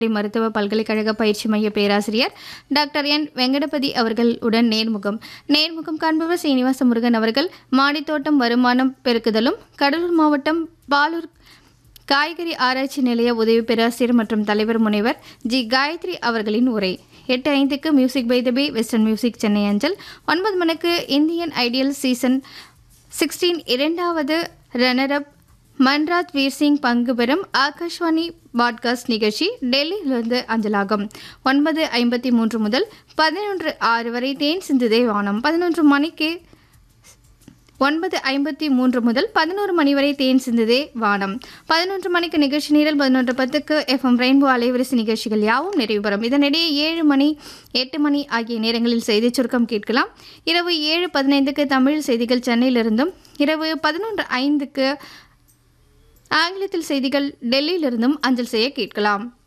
மருத்துவ பல்கலைக்கழக பயிற்சி மைய பேராசிரியர் டாக்டர் என் வெங்கடபதி அவர்கள் உடன் நேர்முகம் நேர்முகம் காண்பவர் சீனிவாச முருகன் அவர்கள் மாடித்தோட்டம் வருமானம் பெருக்குதலும் கடலூர் மாவட்டம் பாலூர் காய்கறி ஆராய்ச்சி நிலைய உதவி பேராசிரியர் மற்றும் தலைவர் முனைவர் ஜி காயத்ரி அவர்களின் உரை எட்டு ஐந்துக்கு music by the bay western music Chennai அஞ்சல் ஒன்பது மணிக்கு இந்தியன் ஐடியல் சீசன் சிக்ஸ்டீன் இரண்டாவது ரன்னரப் மன்ராஜ் வீர் சிங் பங்கு பெறும் ஆகாஷ்வாணி பாட்காஸ்ட் நிகழ்ச்சி டெல்லியிலிருந்து அஞ்சலாகும் ஒன்பது ஐம்பத்தி மூன்று முதல் பதினொன்று ஆறு வரை தேன் சிந்துதே வானம் பதினொன்று மணிக்கு ஒன்பது ஐம்பத்தி மூன்று முதல் பதினோரு மணி வரை தேன் சிந்துதே வானம் பதினொன்று மணிக்கு நிகழ்ச்சி நீரல் பதினொன்று பத்துக்கு எஃப்எம் ரெயின்போ அலைவரிசை நிகழ்ச்சிகள் யாவும் நிறைவு பெறும் இதனிடையே ஏழு மணி எட்டு மணி ஆகிய நேரங்களில் செய்திச் சுருக்கம் கேட்கலாம் இரவு ஏழு பதினைந்துக்கு தமிழ் செய்திகள் சென்னையிலிருந்தும் இரவு பதினொன்று ஐந்துக்கு ஆங்கிலத்தில் செய்திகள் டெல்லியிலிருந்தும் அஞ்சல் செய்ய கேட்கலாம்